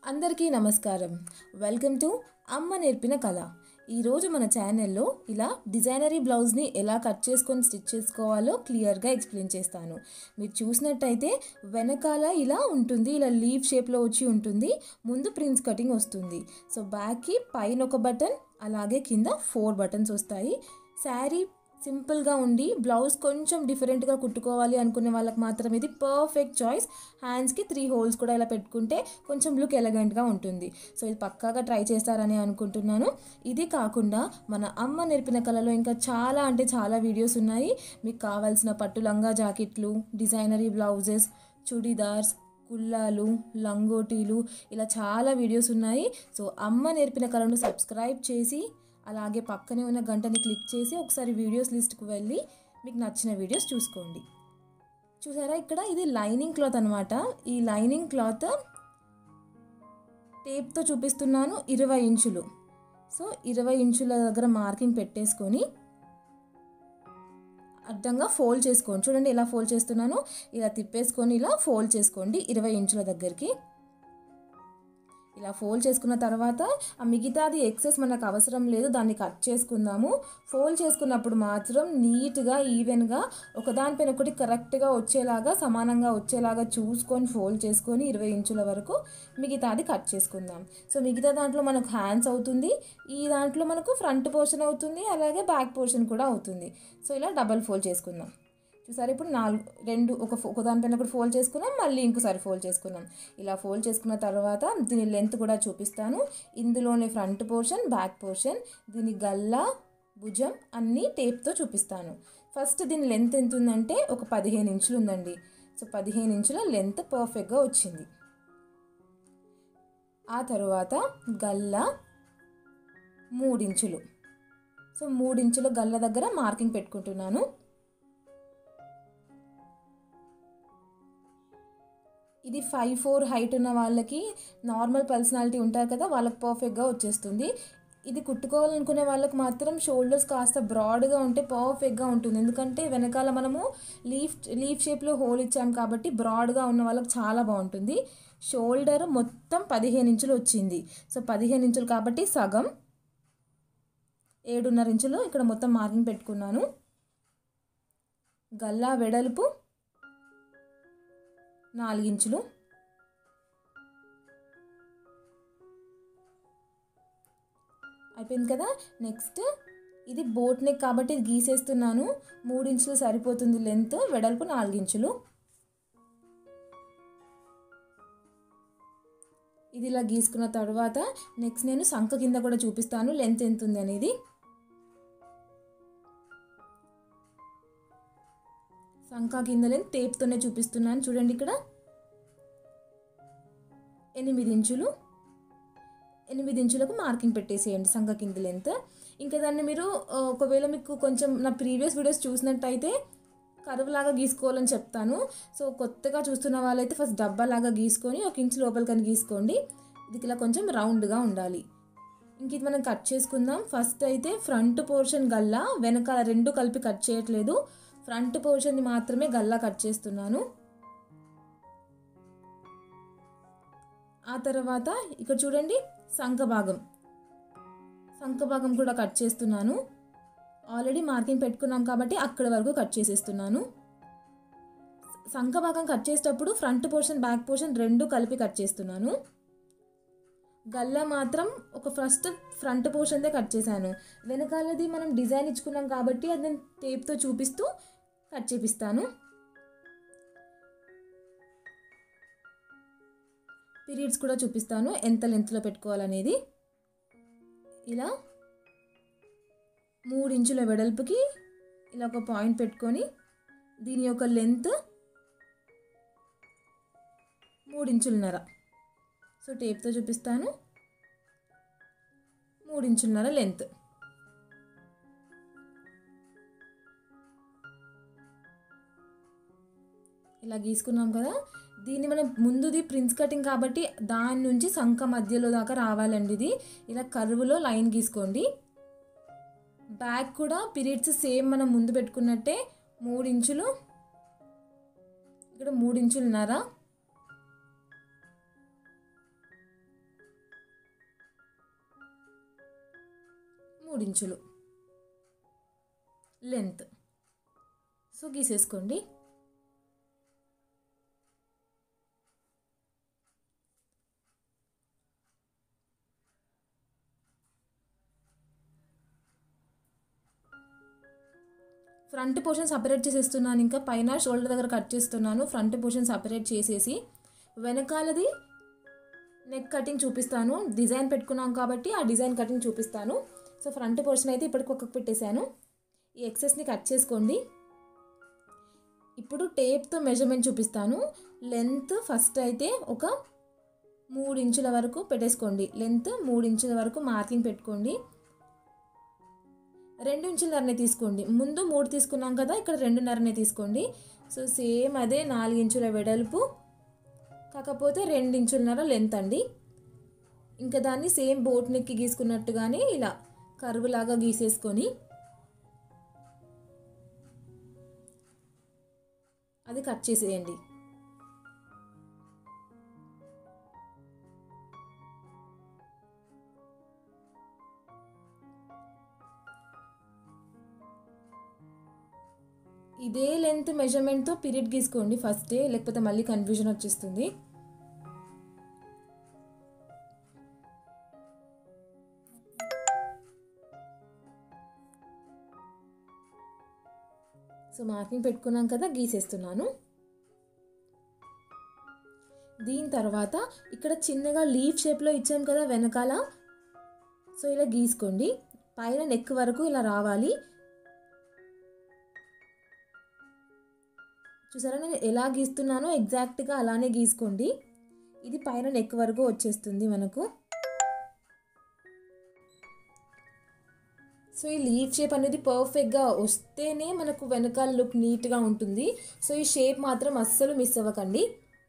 అందరికీ నమస్కారం welcome to అమ్మ నేర్పిన కళ ఈరోజు మన ఛానల్లో ఇలా డిజైనరీ బ్లౌజ్ని ఎలా కట్ చేసుకొని స్టిచ్ చేసుకోవాలో క్లియర్గా ఎక్స్ప్లెయిన్ చేస్తాను మీరు చూసినట్టయితే వెనకాల ఇలా ఉంటుంది ఇలా లీవ్ షేప్లో వచ్చి ఉంటుంది ముందు ప్రిన్స్ కటింగ్ వస్తుంది సో బ్యాక్కి పైన ఒక బటన్ అలాగే కింద ఫోర్ బటన్స్ వస్తాయి శారీ సింపుల్గా ఉండి బ్లౌజ్ కొంచెం డిఫరెంట్గా కుట్టుకోవాలి అనుకునే వాళ్ళకి మాత్రం ఇది పర్ఫెక్ట్ చాయిస్ హ్యాండ్స్కి త్రీ హోల్స్ కూడా ఇలా పెట్టుకుంటే కొంచెం లుక్ ఎలగెంట్గా ఉంటుంది సో ఇది పక్కాగా ట్రై చేస్తారని అనుకుంటున్నాను ఇది కాకుండా మన అమ్మ నేర్పిన కళలో ఇంకా చాలా అంటే చాలా వీడియోస్ ఉన్నాయి మీకు కావాల్సిన పట్టు లంగా జాకెట్లు డిజైనరీ బ్లౌజెస్ చుడీదార్స్ కుల్లాలు లంగోటీలు ఇలా చాలా వీడియోస్ ఉన్నాయి సో అమ్మ నేర్పిన కళను సబ్స్క్రైబ్ చేసి అలాగే పక్కనే ఉన్న గంటని క్లిక్ చేసి ఒకసారి వీడియోస్ లిస్ట్కి వెళ్ళి మీకు నచ్చిన వీడియోస్ చూసుకోండి చూసారా ఇక్కడ ఇది లైనింగ్ క్లాత్ అనమాట ఈ లైనింగ్ క్లాత్ టేప్తో చూపిస్తున్నాను ఇరవై ఇంచులు సో ఇరవై ఇంచుల దగ్గర మార్కింగ్ పెట్టేసుకొని అడ్డంగా ఫోల్డ్ చేసుకోండి చూడండి ఇలా ఫోల్డ్ చేస్తున్నాను ఇలా తిప్పేసుకొని ఇలా ఫోల్డ్ చేసుకోండి ఇరవై ఇంచుల దగ్గరికి ఇలా ఫోల్డ్ చేసుకున్న తర్వాత ఆ మిగతాది ఎక్సెస్ మనకు అవసరం లేదు దాన్ని కట్ చేసుకుందాము ఫోల్డ్ చేసుకున్నప్పుడు మాత్రం నీట్గా ఈవెన్గా ఒకదానిపైన ఒకటి కరెక్ట్గా వచ్చేలాగా సమానంగా వచ్చేలాగా చూసుకొని ఫోల్డ్ చేసుకొని ఇరవై ఇంచుల వరకు మిగతాది కట్ చేసుకుందాం సో మిగతా దాంట్లో మనకు హ్యాండ్స్ అవుతుంది ఈ దాంట్లో మనకు ఫ్రంట్ పోర్షన్ అవుతుంది అలాగే బ్యాక్ పోర్షన్ కూడా అవుతుంది సో ఇలా డబల్ ఫోల్డ్ చేసుకుందాం చూసారు ఇప్పుడు నాలుగు రెండు ఒక ఒక దానిపైన ఒకటి ఫోల్డ్ చేసుకున్నాం మళ్ళీ ఇంకోసారి ఫోల్డ్ చేసుకున్నాం ఇలా ఫోల్డ్ చేసుకున్న తర్వాత దీని లెంత్ కూడా చూపిస్తాను ఇందులోనే ఫ్రంట్ పోర్షన్ బ్యాక్ పోర్షన్ దీని గల్లా భుజం అన్నీ టేప్తో చూపిస్తాను ఫస్ట్ దీని లెంత్ ఎంత ఉందంటే ఒక పదిహేను ఇంచులు ఉందండి సో పదిహేను ఇంచుల లెంత్ పర్ఫెక్ట్గా వచ్చింది ఆ తర్వాత గల్లా మూడించులు సో మూడించుల గల్ల దగ్గర మార్కింగ్ పెట్టుకుంటున్నాను ఇది ఫైవ్ ఫోర్ హైట్ ఉన్న వాళ్ళకి నార్మల్ పర్సనాలిటీ ఉంటారు కదా వాళ్ళకి పర్ఫెక్ట్గా వచ్చేస్తుంది ఇది కుట్టుకోవాలనుకునే వాళ్ళకి మాత్రం షోల్డర్స్ కాస్త బ్రాడ్గా ఉంటే పర్ఫెక్ట్గా ఉంటుంది ఎందుకంటే వెనకాల మనము లీఫ్ లీఫ్ షేప్లో హోల్ ఇచ్చాం కాబట్టి బ్రాడ్గా ఉన్న వాళ్ళకి చాలా బాగుంటుంది షోల్డర్ మొత్తం పదిహేను ఇంచులు వచ్చింది సో పదిహేను ఇంచులు కాబట్టి సగం ఏడున్నర ఇంచులు ఇక్కడ మొత్తం మార్కింగ్ పెట్టుకున్నాను గల్లా వెడల్పు నాలుగించులు అయిపోయింది కదా నెక్స్ట్ ఇది బోట్ నెక్ కాబట్టి ఇది గీసేస్తున్నాను మూడు ఇంచులు సరిపోతుంది లెంత్ వెడల్పు నాలుగించులు ఇది ఇలా గీసుకున్న తర్వాత నెక్స్ట్ నేను సంఖ కింద కూడా చూపిస్తాను లెంత్ ఎంత ఉంది అనేది సంఖ కింద లెంత్ టేప్తోనే చూపిస్తున్నాను చూడండి ఇక్కడ ఎనిమిది ఇంచులు ఎనిమిది ఇంచులకు మార్కింగ్ పెట్టేసేయండి సంఖ కింద లెంత్ ఇంకా దాన్ని మీరు ఒకవేళ మీకు కొంచెం నా ప్రీవియస్ వీడియోస్ చూసినట్టయితే కరువులాగా గీసుకోవాలని చెప్తాను సో కొత్తగా చూస్తున్న వాళ్ళైతే ఫస్ట్ డబ్బాలాగా గీసుకొని ఒక ఇంచు లోపలికని గీసుకోండి ఇది ఇలా కొంచెం రౌండ్గా ఉండాలి ఇంక ఇది మనం కట్ చేసుకుందాం ఫస్ట్ అయితే ఫ్రంట్ పోర్షన్ గల్లా వెనకాల రెండు కలిపి కట్ చేయట్లేదు ఫ్రంట్ పోర్షన్ని మాత్రమే గల్లా కట్ చేస్తున్నాను ఆ తర్వాత ఇక్కడ చూడండి సంఖ భాగం సంఖ భాగం కూడా కట్ చేస్తున్నాను ఆల్రెడీ మార్కింగ్ పెట్టుకున్నాం కాబట్టి అక్కడి వరకు కట్ చేసేస్తున్నాను సంఖ భాగం కట్ చేసేటప్పుడు ఫ్రంట్ పోర్షన్ బ్యాక్ పోర్షన్ రెండు కలిపి కట్ చేస్తున్నాను గల్లా మాత్రం ఒక ఫస్ట్ ఫ్రంట్ పోర్షన్దే కట్ చేశాను వెనకాలది మనం డిజైన్ ఇచ్చుకున్నాం కాబట్టి అది నేను టేప్తో చూపిస్తూ కట్ చేపిస్తాను పీరియడ్స్ కూడా చూపిస్తాను ఎంత లెంత్లో పెట్టుకోవాలనేది ఇలా మూడు ఇంచుల వెడల్పుకి ఇలా ఒక పాయింట్ పెట్టుకొని దీని యొక్క లెంత్ మూడు ఇంచులన్నర సో టేప్తో చూపిస్తాను మూడు ఇంచులన్నర లెంత్ ఇలా గీసుకున్నాం కదా దీన్ని మనం ముందుది ప్రిన్స్ కటింగ్ కాబట్టి దాని నుంచి సంఖ మధ్యలో దాకా రావాలండి ఇది ఇలా కరువులో లైన్ గీసుకోండి బ్యాక్ కూడా పీరియడ్స్ సేమ్ మనం ముందు పెట్టుకున్నట్టే మూడు ఇంచులు ఇక్కడ మూడు ఇంచులున్నారా మూడు ఇంచులు లెంత్ సో గీసేసుకోండి ఫ్రంట్ పోర్షన్ సపరేట్ చేసేస్తున్నాను ఇంకా పైన షోల్డర్ దగ్గర కట్ చేస్తున్నాను ఫ్రంట్ పోర్షన్ సపరేట్ చేసేసి వెనకాలది నెక్ కటింగ్ చూపిస్తాను డిజైన్ పెట్టుకున్నాం కాబట్టి ఆ డిజైన్ కటింగ్ చూపిస్తాను సో ఫ్రంట్ పోర్షన్ అయితే ఇప్పటికి ఒక పెట్టేశాను ఈ ఎక్సెస్ని కట్ చేసుకోండి ఇప్పుడు టేప్తో మెజర్మెంట్ చూపిస్తాను లెంత్ ఫస్ట్ అయితే ఒక మూడు ఇంచుల వరకు పెట్టేసుకోండి లెంత్ మూడు ఇంచుల వరకు మార్కింగ్ పెట్టుకోండి రెండు ఇంచులన్నర తీసుకోండి ముందు మూడు తీసుకున్నాం కదా ఇక్కడ రెండున్నరనే తీసుకోండి సో సేమ్ అదే నాలుగు ఇంచుల వెడల్పు కాకపోతే రెండు ఇంచులన్నర లెంత్ అండి ఇంకా దాన్ని సేమ్ బోట్ నెక్కి గీసుకున్నట్టుగానే ఇలా కర్వ్ లాగా గీసేసుకొని అది కట్ చేసేయండి ఇదే లెంత్ మెజర్మెంట్తో పీరియడ్ గీసుకోండి ఫస్ట్ డే లేకపోతే మళ్ళీ కన్ఫ్యూజన్ వచ్చేస్తుంది సో మార్కింగ్ పెట్టుకున్నాం కదా గీసేస్తున్నాను దీని తర్వాత ఇక్కడ చిన్నగా లీఫ్ షేప్లో ఇచ్చాం కదా వెనకాల సో ఇలా గీసుకోండి పైన నెక్ వరకు ఇలా రావాలి చూసారా నేను ఎలా గీస్తున్నానో ఎగ్జాక్ట్గా అలానే గీసుకోండి ఇది పైన నెక్ వరకు వచ్చేస్తుంది మనకు సో ఈ లీఫ్ షేప్ అనేది పర్ఫెక్ట్గా వస్తేనే మనకు వెనకాల లుక్ నీట్గా ఉంటుంది సో ఈ షేప్ మాత్రం అస్సలు మిస్ అవ్వకండి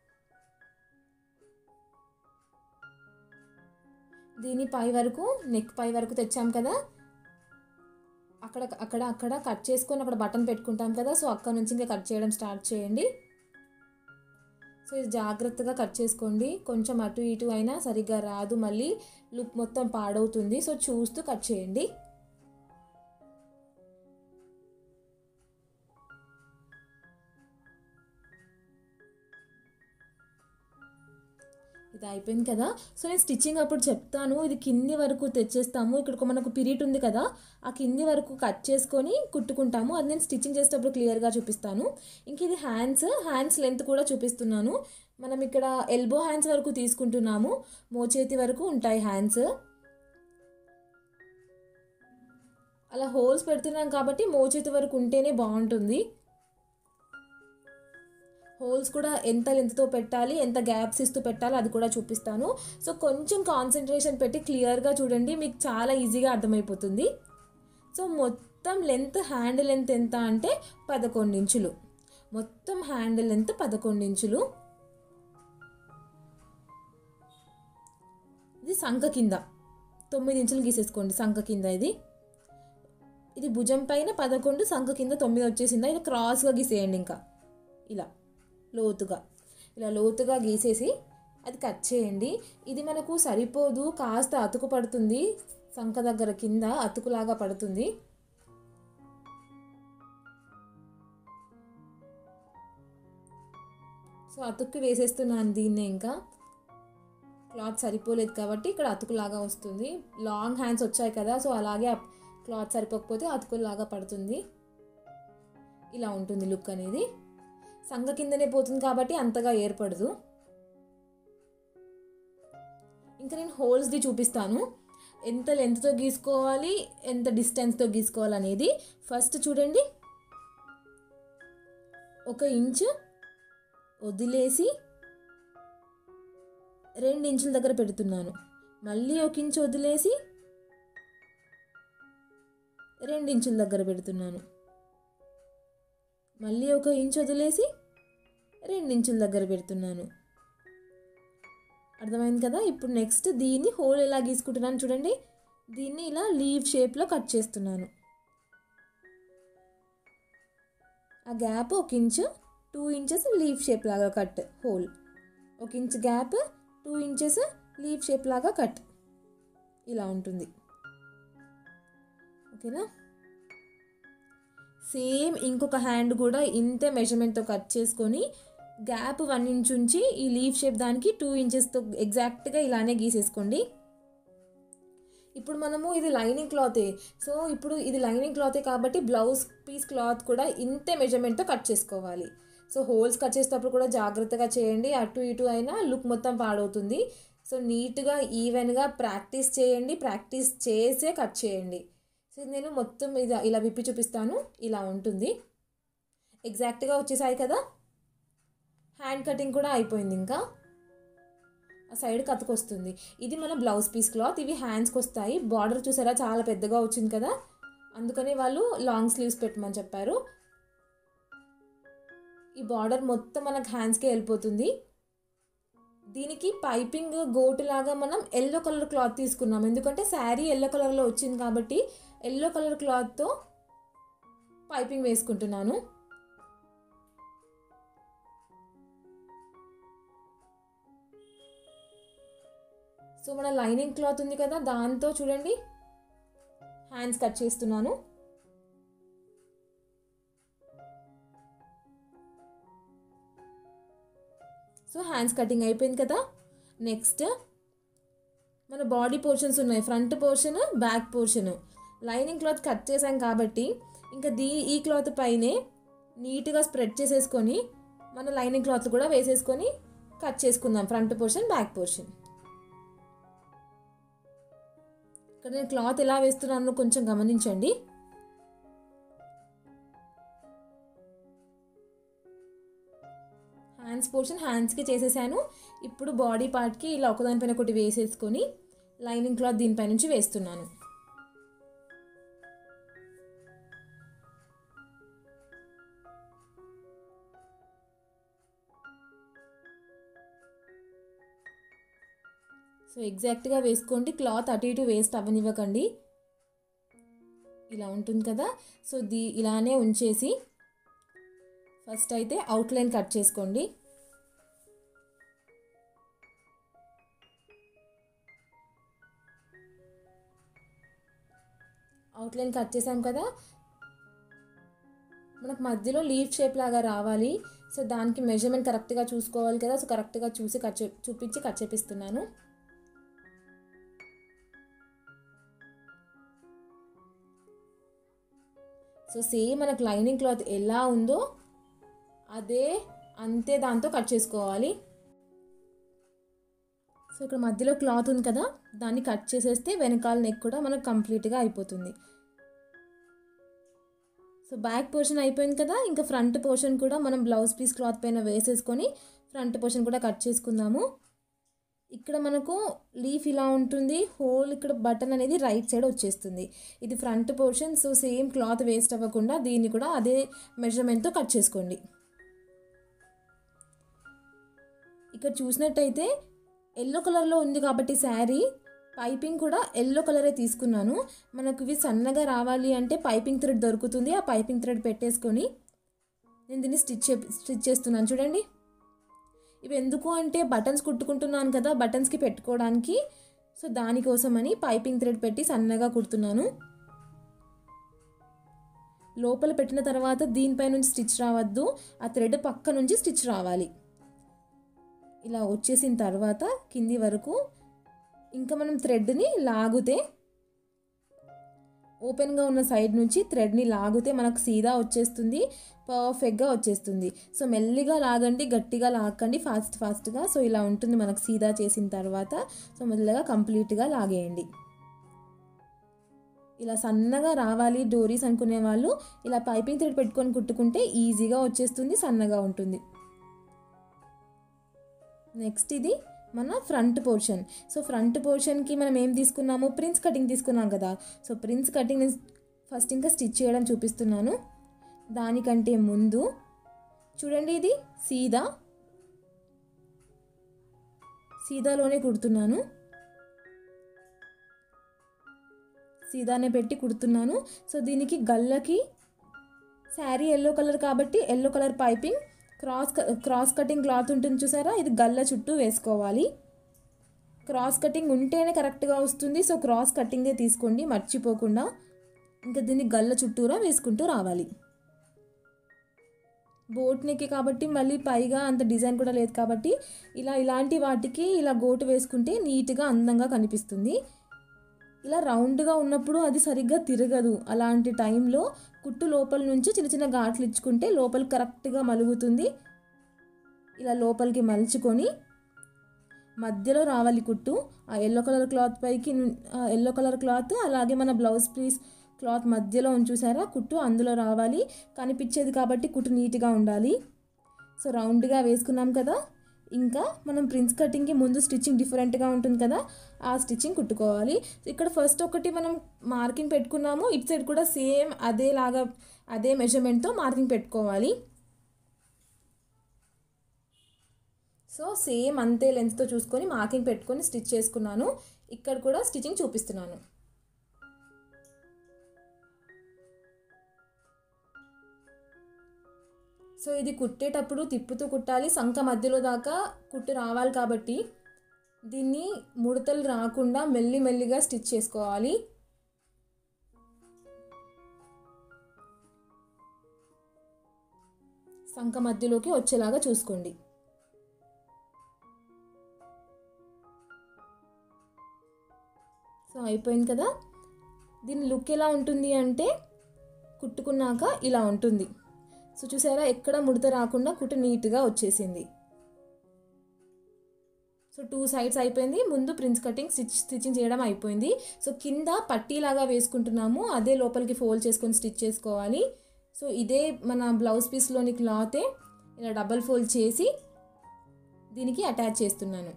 దీని పై వరకు నెక్ పై వరకు తెచ్చాం కదా అక్కడ అక్కడ అక్కడ కట్ చేసుకొని అక్కడ బటన్ పెట్టుకుంటాం కదా సో అక్కడ నుంచి ఇంకా కట్ చేయడం స్టార్ట్ చేయండి సో ఇది జాగ్రత్తగా కట్ చేసుకోండి కొంచెం అటు ఇటు అయినా సరిగ్గా రాదు మళ్ళీ లుక్ మొత్తం పాడవుతుంది సో చూస్తూ కట్ చేయండి ఇది అయిపోయింది కదా సో నేను స్టిచ్చింగ్ అప్పుడు చెప్తాను ఇది కింది వరకు తెచ్చేస్తాము ఇక్కడ మనకు పీరియడ్ ఉంది కదా ఆ కింది వరకు కట్ చేసుకొని కుట్టుకుంటాము అది నేను స్టిచ్చింగ్ చేసేటప్పుడు క్లియర్గా చూపిస్తాను ఇంక ఇది హ్యాండ్స్ హ్యాండ్స్ లెంత్ కూడా చూపిస్తున్నాను మనం ఇక్కడ ఎల్బో హ్యాండ్స్ వరకు తీసుకుంటున్నాము మోచేతి వరకు ఉంటాయి హ్యాండ్స్ అలా హోల్స్ పెడుతున్నాం కాబట్టి మోచేతి వరకు ఉంటేనే బాగుంటుంది హోల్స్ కూడా ఎంత లెంత్తో పెట్టాలి ఎంత గ్యాప్స్ ఇస్తూ పెట్టాలి అది కూడా చూపిస్తాను సో కొంచెం కాన్సన్ట్రేషన్ పెట్టి క్లియర్గా చూడండి మీకు చాలా ఈజీగా అర్థమైపోతుంది సో మొత్తం లెంత్ హ్యాండ్ లెంత్ ఎంత అంటే పదకొండు ఇంచులు మొత్తం హ్యాండ్ లెంత్ పదకొండు ఇంచులు ఇది సంఖ కింద తొమ్మిది ఇంచులు గీసేసుకోండి సంఖ కింద ఇది ఇది భుజం పైన పదకొండు సంఖ కింద తొమ్మిది వచ్చేసిందా ఇది క్రాస్గా గీసేయండి ఇంకా ఇలా లోతుగా ఇలా లోతుగా గీసేసి అది కట్ చేయండి ఇది మనకు సరిపోదు కాస్త అతుకు పడుతుంది సంఖ దగ్గర కింద అతుకులాగా పడుతుంది సో అతుక్కి వేసేస్తున్నాను దీన్ని ఇంకా క్లాత్ సరిపోలేదు కాబట్టి ఇక్కడ అతుకులాగా వస్తుంది లాంగ్ హ్యాండ్స్ వచ్చాయి కదా సో అలాగే క్లాత్ సరిపోకపోతే అతుకులాగా పడుతుంది ఇలా ఉంటుంది లుక్ అనేది సంగ కిందనే పోతుంది కాబట్టి అంతగా ఏర్పడదు ఇంకా నేను హోల్స్ది చూపిస్తాను ఎంత లెంత్తో గీసుకోవాలి ఎంత డిస్టెన్స్తో గీసుకోవాలి అనేది ఫస్ట్ చూడండి ఒక ఇంచు వదిలేసి రెండు ఇంచుల దగ్గర పెడుతున్నాను మళ్ళీ ఒక ఇంచు వదిలేసి రెండు ఇంచుల దగ్గర పెడుతున్నాను మళ్ళీ ఒక ఇంచు వదిలేసి రెండు ఇంచుల దగ్గర పెడుతున్నాను అర్థమైంది కదా ఇప్పుడు నెక్స్ట్ దీన్ని హోల్ ఎలా గీసుకుంటున్నాను చూడండి దీన్ని ఇలా లీవ్ షేప్లో కట్ చేస్తున్నాను ఆ గ్యాప్ ఒక inch two inches leave shape లాగా కట్ హోల్ ఒక inch gap two inches leave shape లాగా కట్ ఇలా ఉంటుంది ఓకేనా సేమ్ ఇంకొక హ్యాండ్ కూడా ఇంతే మెజర్మెంట్తో కట్ చేసుకొని గ్యాప్ వన్ ఇంచ్ ఉంచి ఈ లీఫ్ షేప్ దానికి టూ ఇంచెస్తో ఎగ్జాక్ట్గా ఇలానే గీసేసుకోండి ఇప్పుడు మనము ఇది లైనింగ్ క్లాతే సో ఇప్పుడు ఇది లైనింగ్ క్లాతే కాబట్టి బ్లౌజ్ పీస్ క్లాత్ కూడా ఇంతే మెజర్మెంట్తో కట్ చేసుకోవాలి సో హోల్స్ కట్ చేసేటప్పుడు కూడా జాగ్రత్తగా చేయండి అటు ఇటు అయినా లుక్ మొత్తం పాడవుతుంది సో నీట్గా ఈవెన్గా ప్రాక్టీస్ చేయండి ప్రాక్టీస్ చేసే కట్ చేయండి సో నేను మొత్తం ఇది ఇలా విప్పి చూపిస్తాను ఇలా ఉంటుంది ఎగ్జాక్ట్గా వచ్చేసాయి కదా హ్యాండ్ కటింగ్ కూడా అయిపోయింది ఇంకా ఆ సైడ్ కతుకొస్తుంది ఇది మన బ్లౌజ్ పీస్ క్లాత్ ఇవి హ్యాండ్స్కి వస్తాయి బార్డర్ చూసారా చాలా పెద్దగా వచ్చింది కదా అందుకని వాళ్ళు లాంగ్ స్లీవ్స్ పెట్టమని చెప్పారు ఈ బార్డర్ మొత్తం మనకు హ్యాండ్స్కే వెళ్ళిపోతుంది దీనికి పైపింగ్ గోటు లాగా మనం ఎల్లో కలర్ క్లాత్ తీసుకున్నాం ఎందుకంటే శారీ ఎల్లో కలర్లో వచ్చింది కాబట్టి ఎల్లో కలర్ క్లాత్తో పైపింగ్ వేసుకుంటున్నాను సో మన లైనింగ్ క్లాత్ ఉంది కదా దాంతో చూడండి హ్యాండ్స్ కట్ చేస్తున్నాను సో హ్యాండ్స్ కటింగ్ అయిపోయింది కదా నెక్స్ట్ మన బాడీ పోర్షన్స్ ఉన్నాయి front portion back portion lining cloth cut చేసాం కాబట్టి ఇంకా దీ ఈ క్లాత్ పైనే నీట్గా స్ప్రెడ్ చేసేసుకొని మన లైనింగ్ క్లాత్ కూడా వేసేసుకొని కట్ చేసుకుందాం ఫ్రంట్ పోర్షన్ బ్యాక్ పోర్షన్ ఇక్కడ నేను క్లాత్ ఎలా వేస్తున్నానో కొంచెం గమనించండి హ్యాండ్స్ పోర్షన్ హ్యాండ్స్కి చేసేసాను ఇప్పుడు బాడీ పార్ట్కి ఇలా ఒకదానిపైన ఒకటి వేసేసుకొని లైనింగ్ క్లాత్ దీనిపై నుంచి వేస్తున్నాను సో ఎగ్జాక్ట్గా వేసుకోండి క్లాత్ అటు ఇటు వేస్ట్ అవ్వనివ్వకండి ఇలా ఉంటుంది కదా సో దీ ఇలానే ఉంచేసి ఫస్ట్ అయితే అవుట్లైన్ కట్ చేసుకోండి అవుట్లైన్ కట్ చేసాం కదా మనకు మధ్యలో లీఫ్ షేప్ లాగా రావాలి సో దానికి మెజర్మెంట్ కరెక్ట్గా చూసుకోవాలి కదా సో కరెక్ట్గా చూసి కట్ చే చూపించి కట్ చేపిస్తున్నాను సో సేమ్ మనకు లైనింగ్ క్లాత్ ఎలా ఉందో అదే అంతే దాంతో కట్ చేసుకోవాలి సో ఇక్కడ మధ్యలో క్లాత్ ఉంది కదా దాన్ని కట్ చేసేస్తే వెనకాల నెక్ కూడా మనకు కంప్లీట్గా అయిపోతుంది సో బ్యాక్ పోర్షన్ అయిపోయింది కదా ఇంకా ఫ్రంట్ పోర్షన్ కూడా మనం బ్లౌజ్ పీస్ క్లాత్ పైన వేసేసుకొని ఫ్రంట్ పోర్షన్ కూడా కట్ చేసుకుందాము ఇక్కడ మనకు లీఫ్ ఇలా ఉంటుంది హోల్ ఇక్కడ బటన్ అనేది రైట్ సైడ్ వచ్చేస్తుంది ఇది front portion so same cloth waste అవ్వకుండా దీన్ని కూడా అదే మెజర్మెంట్తో కట్ చేసుకోండి ఇక్కడ చూసినట్టయితే ఎల్లో కలర్లో ఉంది కాబట్టి శారీ పైపింగ్ కూడా ఎల్లో కలరే తీసుకున్నాను మనకు ఇవి సన్నగా రావాలి అంటే పైపింగ్ థ్రెడ్ దొరుకుతుంది ఆ పైపింగ్ థ్రెడ్ పెట్టేసుకొని నేను దీన్ని స్టిచ్ స్టిచ్ చేస్తున్నాను చూడండి ఇవి ఎందుకు అంటే బటన్స్ కుట్టుకుంటున్నాను కదా బటన్స్కి పెట్టుకోవడానికి సో దానికోసమని పైపింగ్ థ్రెడ్ పెట్టి సన్నగా కుడుతున్నాను లోపల పెట్టిన తర్వాత దీనిపై నుంచి స్టిచ్ రావద్దు ఆ థ్రెడ్ పక్క నుంచి స్టిచ్ రావాలి ఇలా వచ్చేసిన తర్వాత కింది వరకు ఇంకా మనం థ్రెడ్ని లాగితే ఓపెన్గా ఉన్న సైడ్ నుంచి థ్రెడ్ని లాగితే మనకు సీదా వచ్చేస్తుంది పర్ఫెక్ట్గా వచ్చేస్తుంది సో మెల్లిగా లాగండి గట్టిగా లాగండి ఫాస్ట్ ఫాస్ట్గా సో ఇలా ఉంటుంది మనకు సీదా చేసిన తర్వాత సో మెల్లగా కంప్లీట్గా లాగేయండి ఇలా సన్నగా రావాలి డోరీస్ అనుకునే వాళ్ళు ఇలా పైపింగ్ థ్రెడ్ పెట్టుకొని కుట్టుకుంటే ఈజీగా వచ్చేస్తుంది సన్నగా ఉంటుంది నెక్స్ట్ ఇది మన ఫ్రంట్ పోర్షన్ సో ఫ్రంట్ పోర్షన్కి మనం ఏం తీసుకున్నాము ప్రిన్స్ కటింగ్ తీసుకున్నాం కదా సో ప్రిన్స్ కటింగ్ ఫస్ట్ ఇంకా స్టిచ్ చేయడం చూపిస్తున్నాను దానికంటే ముందు చూడండి ఇది సీదా సీదాలోనే కుడుతున్నాను సీదానే పెట్టి కుడుతున్నాను సో దీనికి గల్లకి శారీ ఎల్లో కలర్ కాబట్టి yellow colour piping cross cross cutting cloth ఉంటుంది చూసారా ఇది గల్ల చుట్టూ వేసుకోవాలి క్రాస్ కటింగ్ ఉంటేనే కరెక్ట్గా వస్తుంది సో క్రాస్ కటింగే తీసుకోండి మర్చిపోకుండా ఇంకా దీన్ని గల్ల చుట్టూరా వేసుకుంటూ రావాలి బోట్ నెక్ కాబట్టి మళ్ళీ పైగా అంత డిజైన్ కూడా లేదు కాబట్టి ఇలా ఇలాంటి వాటికి ఇలా గోటు వేసుకుంటే నీట్గా అందంగా కనిపిస్తుంది ఇలా రౌండ్గా ఉన్నప్పుడు అది సరిగ్గా తిరగదు అలాంటి టైంలో కుట్టు లోపల నుంచి చిన్న చిన్న ఘాట్లు ఇచ్చుకుంటే లోపల కరెక్ట్గా మలుగుతుంది ఇలా లోపలికి మలుచుకొని మధ్యలో రావాలి కుట్టు ఆ ఎల్లో కలర్ క్లాత్ పైకి ఎల్లో కలర్ క్లాత్ అలాగే మన బ్లౌజ్ పీస్ క్లాత్ మధ్యలో ఉంచూసారా కుట్టు అందులో రావాలి కనిపించేది కాబట్టి కుట్టు నీట్గా ఉండాలి సో రౌండ్గా వేసుకున్నాం కదా ఇంకా మనం ప్రిన్స్ కటింగ్కి ముందు స్టిచ్చింగ్ డిఫరెంట్గా ఉంటుంది కదా ఆ స్టిచ్చింగ్ కుట్టుకోవాలి ఇక్కడ ఫస్ట్ ఒకటి మనం మార్కింగ్ పెట్టుకున్నాము ఇటు సైడ్ కూడా సేమ్ అదేలాగా అదే మెజర్మెంట్తో మార్కింగ్ పెట్టుకోవాలి సో సేమ్ అంతే లెంత్తో చూసుకొని మార్కింగ్ పెట్టుకొని స్టిచ్ చేసుకున్నాను ఇక్కడ కూడా స్టిచ్చింగ్ చూపిస్తున్నాను సో ఇది కుట్టేటప్పుడు తిప్పుతూ కుట్టాలి సంఖ మధ్యలో దాకా కుట్టు రావాలి కాబట్టి దీన్ని ముడతలు రాకుండా మెల్లి మెల్లిగా స్టిచ్ చేసుకోవాలి సంఖ మధ్యలోకి వచ్చేలాగా చూసుకోండి సో అయిపోయింది కదా దీని లుక్ ఎలా ఉంటుంది అంటే కుట్టుకున్నాక ఇలా ఉంటుంది సో చూసారా ఎక్కడ ముడత రాకుండా కుట్టు నీట్గా వచ్చేసింది సో టూ సైడ్స్ అయిపోయింది ముందు ప్రిన్స్ కటింగ్ స్టిచ్ స్టిచ్చింగ్ చేయడం అయిపోయింది సో కింద పట్టీలాగా వేసుకుంటున్నాము అదే లోపలికి ఫోల్డ్ చేసుకొని స్టిచ్ చేసుకోవాలి సో ఇదే మన బ్లౌజ్ పీస్లోని క్లాతే ఇలా డబల్ ఫోల్డ్ చేసి దీనికి అటాచ్ చేస్తున్నాను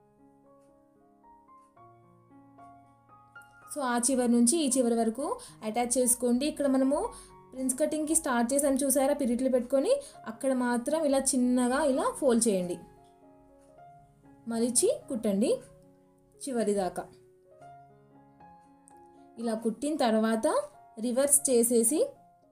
సో ఆ చివరి నుంచి ఈ చివరి వరకు అటాచ్ చేసుకోండి ఇక్కడ మనము ప్రిన్స్ కటింగ్కి స్టార్ట్ చేసాను చూసారా పిరిట్లు పెట్టుకొని అక్కడ మాత్రం ఇలా చిన్నగా ఇలా ఫోల్డ్ చేయండి మలిచి కుట్టండి చివరి దాకా ఇలా కుట్టిన తర్వాత రివర్స్ చేసేసి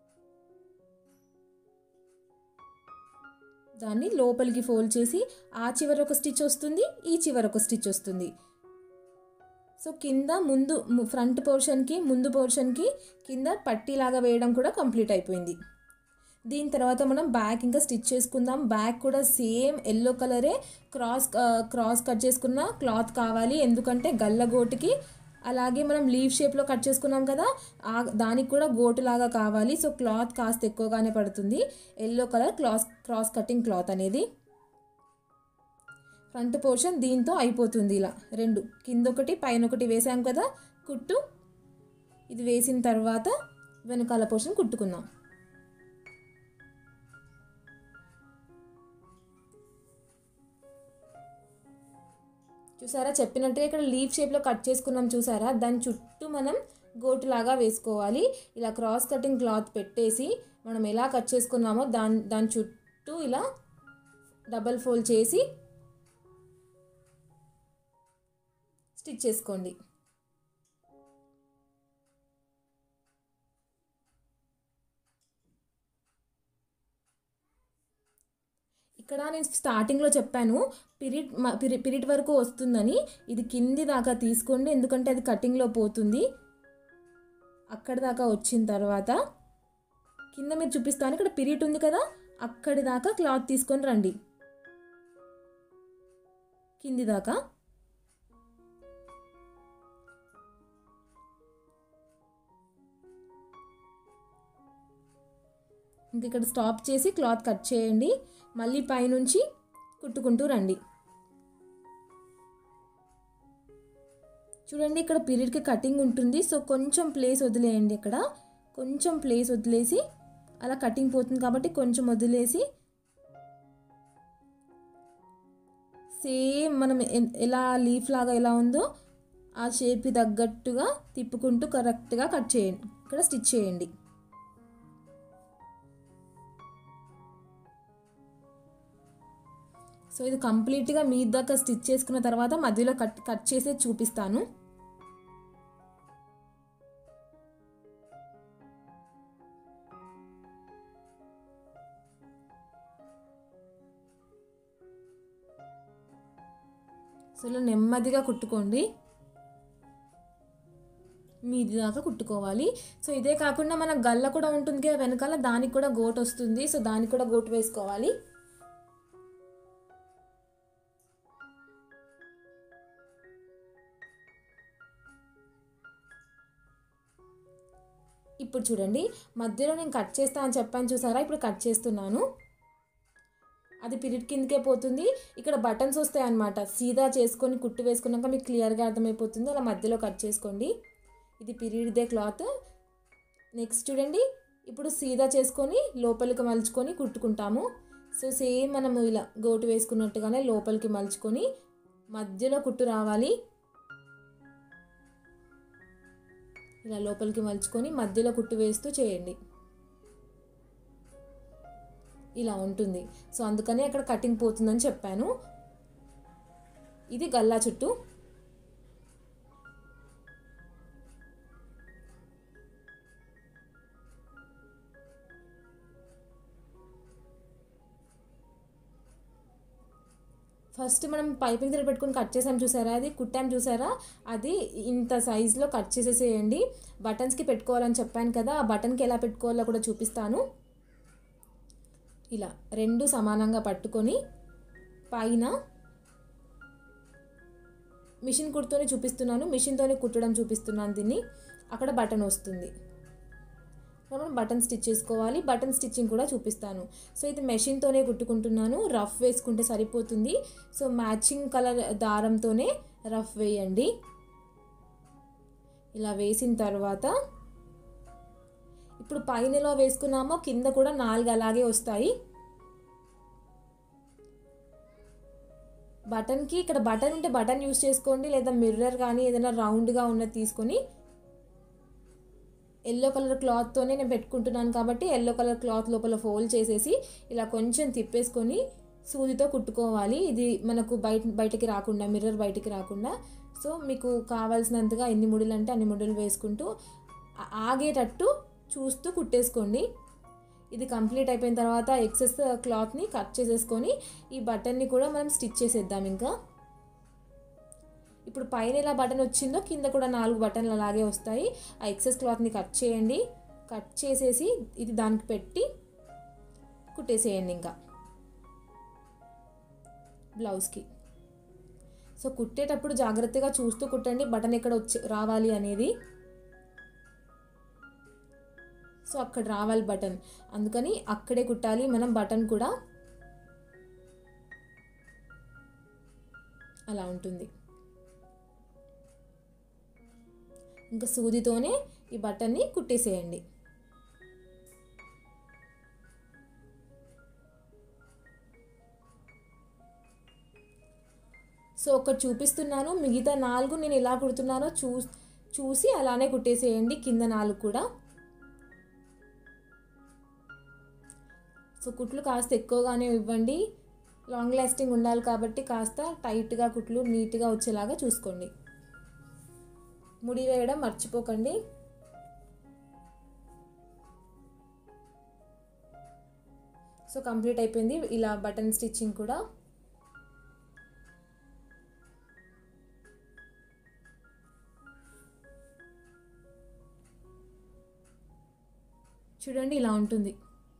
దాన్ని లోపలికి ఫోల్డ్ చేసి ఆ చివర ఒక స్టిచ్ వస్తుంది ఈ చివర ఒక స్టిచ్ వస్తుంది సో కింద ముందు ఫ్రంట్ పోర్షన్కి ముందు పోర్షన్కి కింద పట్టీలాగా వేయడం కూడా కంప్లీట్ అయిపోయింది దీని తర్వాత మనం బ్యాక్ ఇంకా స్టిచ్ చేసుకుందాం బ్యాక్ కూడా సేమ్ ఎల్లో కలరే క్రాస్ క్రాస్ కట్ చేసుకున్న క్లాత్ కావాలి ఎందుకంటే గల్ల గోటుకి అలాగే మనం లీవ్ షేప్లో కట్ చేసుకున్నాం కదా ఆ దానికి కూడా గోటులాగా కావాలి సో క్లాత్ కాస్త ఎక్కువగానే పడుతుంది yellow colour class cross cutting cloth అనేది ఫ్రంట్ పోర్షన్ దీంతో అయిపోతుంది ఇలా రెండు కింద ఒకటి పైన ఒకటి వేసాం కదా కుట్టు ఇది వేసిన తర్వాత వెనకాల పోర్షన్ కుట్టుకుందాం చూసారా చెప్పినట్టుగా ఇక్కడ లీఫ్ షేప్లో కట్ చేసుకున్నాం చూసారా దాని చుట్టూ మనం గోటులాగా వేసుకోవాలి ఇలా క్రాస్ కటింగ్ క్లాత్ పెట్టేసి మనం ఎలా కట్ చేసుకున్నామో దాని దాని చుట్టూ ఇలా డబల్ ఫోల్డ్ చేసి స్టిచ్ చేసుకోండి ఇక్కడ నేను స్టార్టింగ్లో చెప్పాను పిరిట్ పిరి పిరిట్ వరకు వస్తుందని ఇది కింది దాకా తీసుకోండి ఎందుకంటే అది కటింగ్లో పోతుంది అక్కడి దాకా వచ్చిన తర్వాత కింద మీరు చూపిస్తాను ఇక్కడ పిరిట్ ఉంది కదా అక్కడి దాకా క్లాత్ తీసుకొని రండి కింది దాకా ఇంక ఇక్కడ స్టాప్ చేసి క్లాత్ కట్ చేయండి మళ్ళీ పైనుంచి కుట్టుకుంటూ రండి చూడండి ఇక్కడ పీరియడ్కి కటింగ్ ఉంటుంది సో కొంచెం ప్లేస్ వదిలేయండి ఇక్కడ కొంచెం ప్లేస్ వదిలేసి అలా కటింగ్ పోతుంది కాబట్టి కొంచెం వదిలేసి సేమ్ మనం ఎ- ఎలా లీఫ్ లాగా ఎలా ఉందో ఆ షేప్కి తగ్గట్టుగా తిప్పుకుంటూ కరెక్ట్గా కట్ చేయండి ఇక్కడ స్టిచ్ చేయండి సో ఇది కంప్లీట్గా మీ దాకా స్టిచ్ చేసుకున్న తర్వాత మధ్యలో కట్ కట్ చేసే చూపిస్తాను సో ఇలా నెమ్మదిగా కుట్టుకోండి మీది దాకా కుట్టుకోవాలి సో ఇదే కాకుండా మన గల్ల కూడా ఉంటుంది కదా వెనకాల దానికి కూడా గోట్ వస్తుంది సో దానికి కూడా గోటు వేసుకోవాలి ఇప్పుడు చూడండి మధ్యలో నేను కట్ చేస్తా అని చెప్పాను చూసారా ఇప్పుడు కట్ చేస్తున్నాను అది పిరిట్ కిందకే పోతుంది ఇక్కడ బటన్స్ వస్తాయి అన్నమాట సీదా చేసుకొని కుట్టు వేసుకున్నాక మీకు క్లియర్గా అర్థమైపోతుంది అలా మధ్యలో కట్ చేసుకోండి ఇది పిరిడ్దే క్లాత్ నెక్స్ట్ చూడండి ఇప్పుడు సీదా చేసుకొని లోపలికి మలుచుకొని కుట్టుకుంటాము సో సేమ్ మనము ఇలా గోటు వేసుకున్నట్టుగానే లోపలికి మలుచుకొని మధ్యలో కుట్టు రావాలి ఇలా లోపలికి మలుచుకొని మధ్యలో కుట్టు వేస్తూ చేయండి ఇలా ఉంటుంది సో అందుకని అక్కడ కటింగ్ పోతుందని చెప్పాను ఇది గల్లా చుట్టూ ఫస్ట్ మనం పైపింగ్ థ్రెడ్ పెట్టుకొని కట్ చేసాం చూసారా అది కుట్టాం చూసారా అది ఇంత సైజులో కట్ చేసేసేయండి బటన్స్కి పెట్టుకోవాలని చెప్పాను కదా ఆ బటన్కి ఎలా పెట్టుకోవాలో కూడా చూపిస్తాను ఇలా రెండు సమానంగా పట్టుకొని పైన మిషన్ కుడుతూనే చూపిస్తున్నాను మిషన్తోనే కుట్టడం చూపిస్తున్నాను దీన్ని అక్కడ బటన్ వస్తుంది మనం బటన్ స్టిచ్ చేసుకోవాలి బటన్ స్టిచ్చింగ్ కూడా చూపిస్తాను సో ఇది మెషిన్తోనే కుట్టుకుంటున్నాను రఫ్ వేసుకుంటే సరిపోతుంది సో మ్యాచింగ్ కలర్ దారంతోనే రఫ్ వేయండి ఇలా వేసిన తర్వాత ఇప్పుడు పైన ఎలా వేసుకున్నామో కింద కూడా నాలుగు అలాగే వస్తాయి బటన్కి ఇక్కడ బటన్ ఉంటే బటన్ యూస్ చేసుకోండి లేదా మిర్రర్ కానీ ఏదైనా రౌండ్గా ఉన్నది తీసుకొని ఎల్లో కలర్ క్లాత్తోనే నేను పెట్టుకుంటున్నాను కాబట్టి ఎల్లో కలర్ క్లాత్ లోపల ఫోల్డ్ చేసేసి ఇలా కొంచెం తిప్పేసుకొని సూదితో కుట్టుకోవాలి ఇది మనకు బయట బయటకి రాకుండా మిర్రర్ బయటికి రాకుండా సో మీకు కావాల్సినంతగా ఎన్ని ముడులు అంటే అన్ని ముడులు వేసుకుంటూ ఆ- ఆగేటట్టు చూస్తూ కుట్టేసుకోండి ఇది కంప్లీట్ అయిపోయిన తర్వాత ఎక్సెస్ క్లాత్ని కట్ చేసేసుకొని ఈ బటన్ని కూడా మనం స్టిచ్ చేసేద్దాం ఇంకా ఇప్పుడు పైన ఎలా బటన్ వచ్చిందో కింద కూడా నాలుగు బటన్లు అలాగే వస్తాయి ఆ ఎక్సెస్ క్లాత్ని కట్ చేయండి కట్ చేసేసి ఇది దానికి పెట్టి కుట్టేసేయండి ఇంకా బ్లౌజ్కి సో కుట్టేటప్పుడు జాగ్రత్తగా చూస్తూ కుట్టండి బటన్ ఎక్కడ వచ్చి రావాలి అనేది సో అక్కడ రావాలి బటన్ అందుకని అక్కడే కుట్టాలి మనం బటన్ కూడా అలా ఉంటుంది ఇంకా సూదితోనే ఈ బటన్ని కుట్టేసేయండి సో ఒకటి చూపిస్తున్నాను మిగతా నాలుగు నేను ఎలా కుడుతున్నానో చూ చూసి అలానే కుట్టేసేయండి కింద నాలుగు కూడా సో కుట్లు కాస్త ఎక్కువగానే ఇవ్వండి లాంగ్ లాస్టింగ్ ఉండాలి కాబట్టి కాస్త టైట్గా కుట్లు నీట్గా వచ్చేలాగా చూసుకోండి ముడి వేయడం మర్చిపోకండి సో కంప్లీట్ అయిపోయింది ఇలా బటన్ స్టిచ్చింగ్ కూడా చూడండి ఇలా ఉంటుంది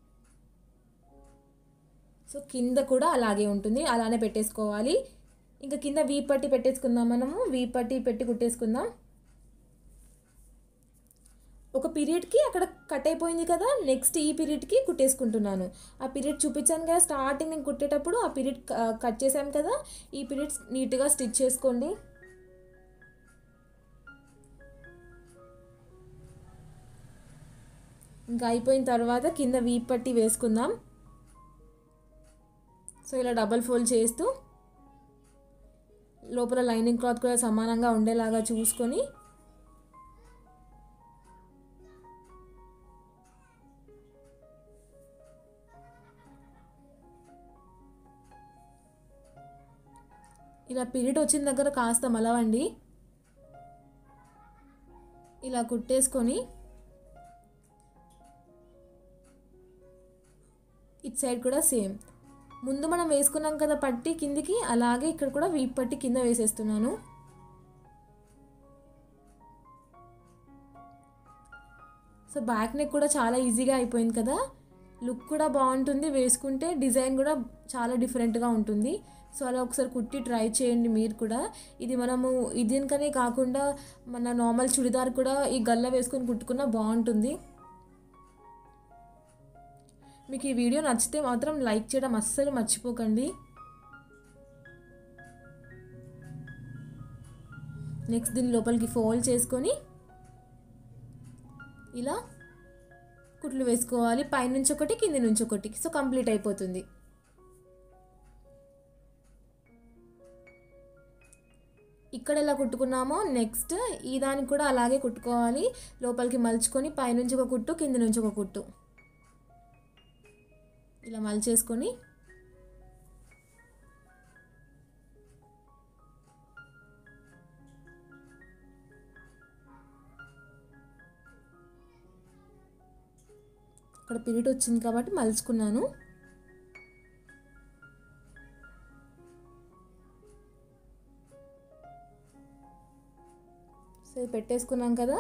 సో కింద కూడా అలాగే ఉంటుంది అలానే పెట్టేసుకోవాలి ఇంకా కింద వీ పట్టి పెట్టేసుకుందాం మనము వీ పట్టి పెట్టి కుట్టేసుకుందాం ఒక పీరియడ్కి అక్కడ కట్ అయిపోయింది కదా నెక్స్ట్ ఈ పీరియడ్కి కుట్టేసుకుంటున్నాను ఆ పీరియడ్ చూపించాను కదా స్టార్టింగ్ నేను కుట్టేటప్పుడు ఆ పీరియడ్ కట్ చేశాను కదా ఈ పీరియడ్ నీట్గా స్టిచ్ చేసుకోండి ఇంకా అయిపోయిన తర్వాత కింద వీప్ పట్టి వేసుకుందాం సో ఇలా డబల్ ఫోల్డ్ చేస్తూ లోపల లైనింగ్ క్లాత్ కూడా సమానంగా ఉండేలాగా చూసుకొని ఇలా పీరియడ్ వచ్చిన దగ్గర కాస్త మలవండి ఇలా కుట్టేసుకొని ఇటు సైడ్ కూడా సేమ్ ముందు మనం వేసుకున్నాం కదా పట్టి కిందికి అలాగే ఇక్కడ కూడా వీప్ పట్టి కింద వేసేస్తున్నాను సో బ్యాక్ నెక్ కూడా చాలా ఈజీగా అయిపోయింది కదా లుక్ కూడా బాగుంటుంది వేసుకుంటే డిజైన్ కూడా చాలా డిఫరెంట్గా ఉంటుంది సో అలా ఒకసారి కుట్టి ట్రై చేయండి మీరు కూడా ఇది మనము ఇదికనే కాకుండా మన నార్మల్ చుడిదార్ కూడా ఈ గల్ల వేసుకొని కుట్టుకున్నా బాగుంటుంది మీకు ఈ వీడియో నచ్చితే మాత్రం లైక్ చేయడం అస్సలు మర్చిపోకండి నెక్స్ట్ దీని లోపలికి ఫోల్డ్ చేసుకొని ఇలా కుట్లు వేసుకోవాలి పైనుంచి ఒకటి కింది నుంచి ఒకటి సో కంప్లీట్ అయిపోతుంది ఇక్కడ ఎలా కుట్టుకున్నామో నెక్స్ట్ ఈ దానికి కూడా అలాగే కుట్టుకోవాలి లోపలికి మలుచుకొని పైనుంచి ఒక కుట్టు కింద నుంచి ఒక కుట్టు ఇలా మలిచేసుకొని ఇక్కడ పీరియడ్ వచ్చింది కాబట్టి మలుచుకున్నాను సో ఇది పెట్టేసుకున్నాం కదా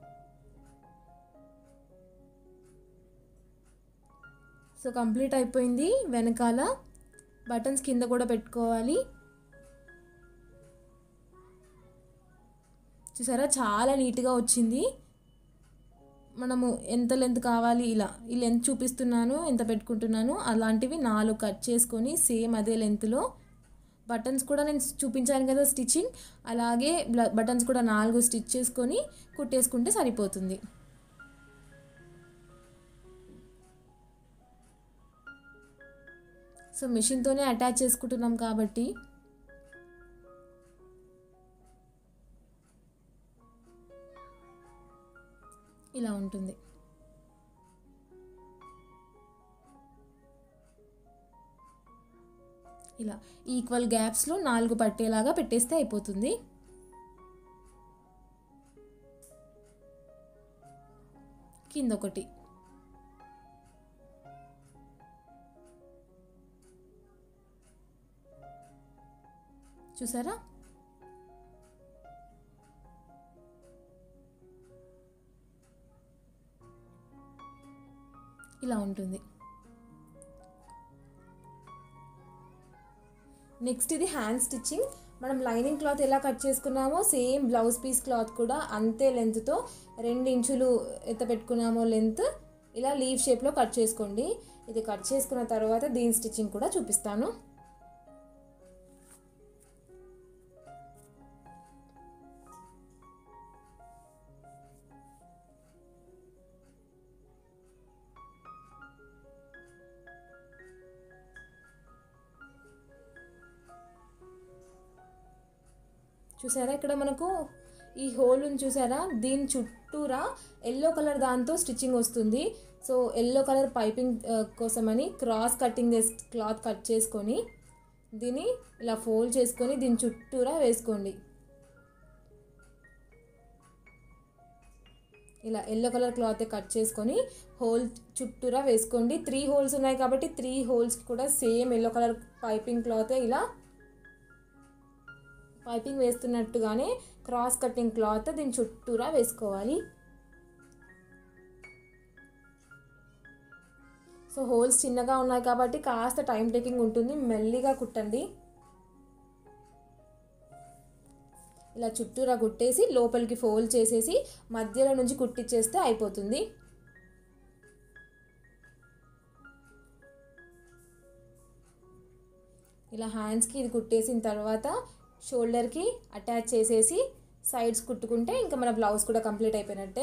సో కంప్లీట్ అయిపోయింది వెనకాల బటన్స్ కింద కూడా పెట్టుకోవాలి చూసారా చాలా నీట్గా వచ్చింది మనము ఎంత లెంత్ కావాలి ఇలా ఈ లెంత్ చూపిస్తున్నాను ఎంత పెట్టుకుంటున్నాను అలాంటివి నాలుగు కట్ చేసుకొని సేమ్ అదే లెంత్లో బటన్స్ కూడా నేను చూపించాను కదా స్టిచ్చింగ్ అలాగే బటన్స్ కూడా నాలుగు స్టిచ్ చేసుకొని కుట్టేసుకుంటే సరిపోతుంది సో మిషన్తోనే అటాచ్ చేసుకుంటున్నాం కాబట్టి ఇలా ఉంటుంది ఇలా ఈక్వల్ గ్యాప్స్లో నాలుగు పట్టేలాగా పెట్టేస్తే అయిపోతుంది కింద ఒకటి చూసారా ఇలా ఉంటుంది నెక్స్ట్ ఇది హ్యాండ్ స్టిచ్చింగ్ మనం లైనింగ్ క్లాత్ ఎలా కట్ చేసుకున్నామో సేమ్ బ్లౌజ్ పీస్ క్లాత్ కూడా అంతే లెంత్తో రెండు ఇంచులు ఎంత పెట్టుకున్నామో లెంత్ ఇలా లీవ్ షేప్లో కట్ చేసుకోండి ఇది కట్ చేసుకున్న తర్వాత దీని స్టిచ్చింగ్ కూడా చూపిస్తాను చూసారా ఇక్కడ మనకు ఈ హోల్ ఉంది చూసారా దీని చుట్టూరా ఎల్లో కలర్ దాంతో స్టిచ్చింగ్ వస్తుంది సో ఎల్లో కలర్ పైపింగ్ కోసమని క్రాస్ కటింగ్ క్లాత్ కట్ చేసుకొని దీన్ని ఇలా ఫోల్డ్ చేసుకొని దీని చుట్టూరా వేసుకోండి ఇలా ఎల్లో కలర్ క్లాత్ కట్ చేసుకొని హోల్ చుట్టూరా వేసుకోండి త్రీ హోల్స్ ఉన్నాయి కాబట్టి త్రీ హోల్స్కి కూడా same yellow colour piping cloth ఇలా పైపింగ్ వేస్తున్నట్టుగానే క్రాస్ కటింగ్ క్లాత్ దీని చుట్టూరా వేసుకోవాలి సో హోల్స్ చిన్నగా ఉన్నాయి కాబట్టి కాస్త టైం టేకింగ్ ఉంటుంది మెల్లిగా కుట్టండి ఇలా చుట్టూరా కుట్టేసి లోపలికి ఫోల్డ్ చేసేసి మధ్యలో నుంచి కుట్టించేస్తే అయిపోతుంది ఇలా హ్యాండ్స్కి ఇది కుట్టేసిన తర్వాత షోల్డర్కి అటాచ్ చేసేసి సైడ్స్ కుట్టుకుంటే ఇంకా మన బ్లౌజ్ కూడా కంప్లీట్ అయిపోయినట్టే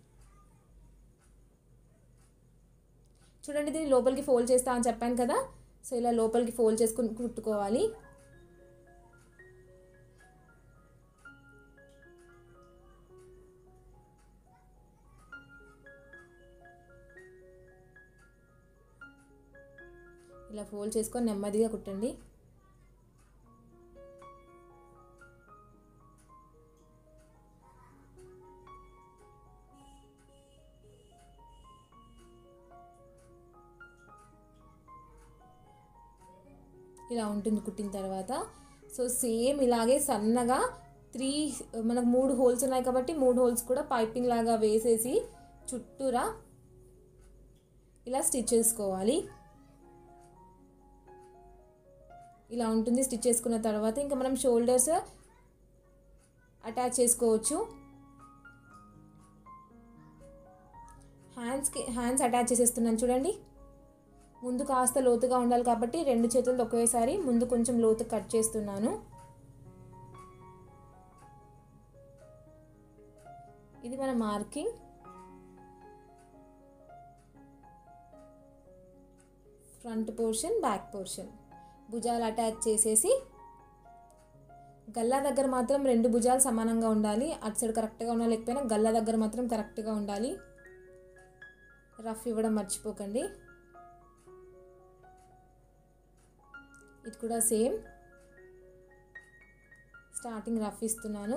చూడండి దీన్ని లోపలికి ఫోల్డ్ చేస్తా అని చెప్పాను కదా సో ఇలా లోపలికి ఫోల్డ్ చేసుకుని కుట్టుకోవాలి ఇలా ఫోల్డ్ చేసుకొని నెమ్మదిగా కుట్టండి ఇలా ఉంటుంది కుట్టిన తర్వాత సో సేమ్ ఇలాగే సన్నగా త్రీ మనకు మూడు హోల్స్ ఉన్నాయి కాబట్టి మూడు హోల్స్ కూడా పైపింగ్ లాగా వేసేసి చుట్టూరా ఇలా స్టిచ్ చేసుకోవాలి ఇలా ఉంటుంది స్టిచ్ చేసుకున్న తర్వాత ఇంకా మనం షోల్డర్స్ అటాచ్ చేసుకోవచ్చు హ్యాండ్స్కి హ్యాండ్స్ అటాచ్ చేసేస్తున్నాను చూడండి ముందు కాస్త లోతుగా ఉండాలి కాబట్టి రెండు చేతులతో ఒకేసారి ముందు కొంచెం లోతు కట్ చేస్తున్నాను ఇది మన marking front portion back portion భుజాలు అటాచ్ చేసేసి గల్లా దగ్గర మాత్రం రెండు భుజాలు సమానంగా ఉండాలి అటు సైడ్ కరెక్ట్గా ఉన్నా లేకపోయినా గల్లా దగ్గర మాత్రం కరెక్ట్గా ఉండాలి రఫ్ ఇవ్వడం మర్చిపోకండి ఇది కూడా సేమ్ స్టార్టింగ్ రఫ్ ఇస్తున్నాను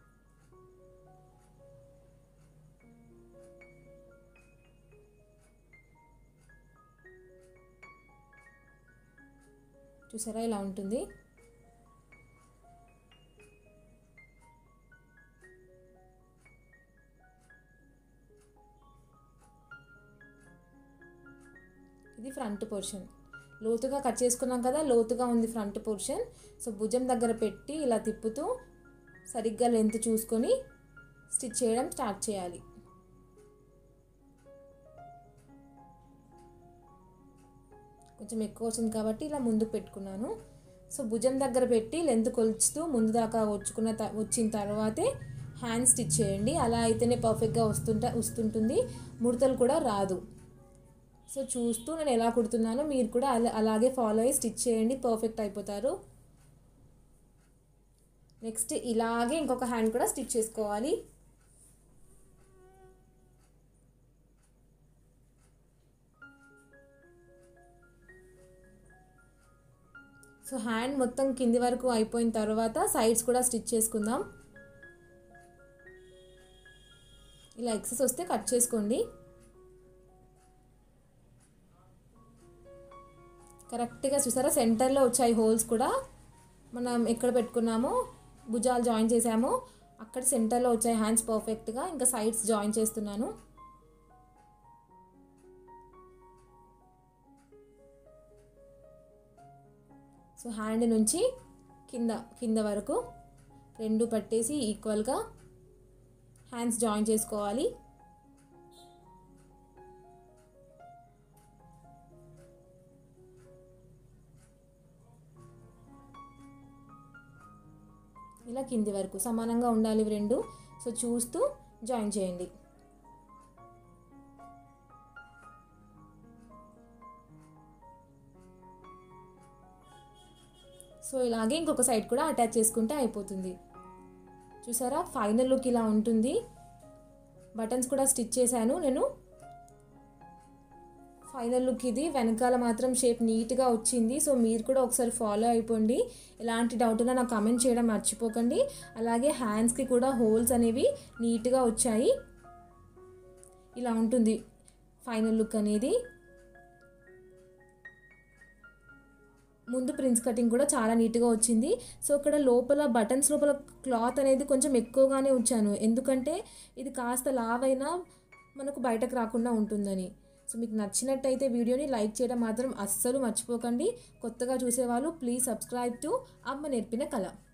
చూసారా ఇలా ఉంటుంది ఇది ఫ్రంట్ పోర్షన్ లోతుగా కట్ చేసుకున్నాం కదా లోతుగా ఉంది ఫ్రంట్ పోర్షన్ సో భుజం దగ్గర పెట్టి ఇలా తిప్పుతూ సరిగ్గా లెంత్ చూసుకొని స్టిచ్ చేయడం స్టార్ట్ చేయాలి కొంచెం ఎక్కువ వచ్చింది కాబట్టి ఇలా ముందుకు పెట్టుకున్నాను సో భుజం దగ్గర పెట్టి లెంత్ కొలుచుతూ ముందు దాకా వచ్చుకున్న త వచ్చిన తర్వాతే హ్యాండ్ స్టిచ్ చేయండి అలా అయితేనే పర్ఫెక్ట్గా వస్తుంట వస్తుంటుంది ముడతలు కూడా రాదు సో చూస్తూ నేను ఎలా కుడుతున్నానో మీరు కూడా అలా అలాగే ఫాలో అయ్యి స్టిచ్ చేయండి పర్ఫెక్ట్ అయిపోతారు నెక్స్ట్ ఇలాగే ఇంకొక హ్యాండ్ కూడా స్టిచ్ చేసుకోవాలి సో హ్యాండ్ మొత్తం కింది వరకు అయిపోయిన తర్వాత సైడ్స్ కూడా స్టిచ్ చేసుకుందాం ఇలా ఎక్సెస్ వస్తే కట్ చేసుకోండి కరెక్ట్గా చూసారా సెంటర్లో వచ్చాయి హోల్స్ కూడా మనం ఎక్కడ పెట్టుకున్నామో భుజాలు జాయిన్ చేసామో అక్కడ సెంటర్లో వచ్చాయి హ్యాండ్స్ పర్ఫెక్ట్గా ఇంకా సైడ్స్ జాయిన్ చేస్తున్నాను సో హ్యాండ్ నుంచి కింద కింద వరకు రెండు పట్టేసి ఈక్వల్గా హ్యాండ్స్ జాయిన్ చేసుకోవాలి ఇలా కింది వరకు సమానంగా ఉండాలి ఇవి రెండు సో చూస్తూ జాయిన్ చేయండి సో ఇలాగే ఇంకొక సైడ్ కూడా అటాచ్ చేసుకుంటే అయిపోతుంది చూసారా ఫైనల్ లుక్ ఇలా ఉంటుంది బటన్స్ కూడా స్టిచ్ చేశాను నేను ఫైనల్ లుక్ ఇది వెనకాల మాత్రం షేప్ నీట్గా వచ్చింది సో మీరు కూడా ఒకసారి ఫాలో అయిపోండి ఎలాంటి డౌట్ ఉన్నా నాకు కమెంట్ చేయడం మర్చిపోకండి అలాగే హ్యాండ్స్కి కూడా హోల్స్ అనేవి నీట్గా వచ్చాయి ఇలా ఉంటుంది ఫైనల్ లుక్ అనేది ముందు ప్రిన్స్ కటింగ్ కూడా చాలా నీట్గా వచ్చింది సో ఇక్కడ లోపల బటన్స్ లోపల క్లాత్ అనేది కొంచెం ఎక్కువగానే ఉంచాను ఎందుకంటే ఇది కాస్త లావైనా మనకు బయటకు రాకుండా ఉంటుందని సో మీకు నచ్చినట్టయితే వీడియోని లైక్ చేయడం మాత్రం అస్సలు మర్చిపోకండి కొత్తగా చూసేవాళ్ళు ప్లీజ్ సబ్స్క్రైబ్ టు అమ్మ నేర్పిన కళ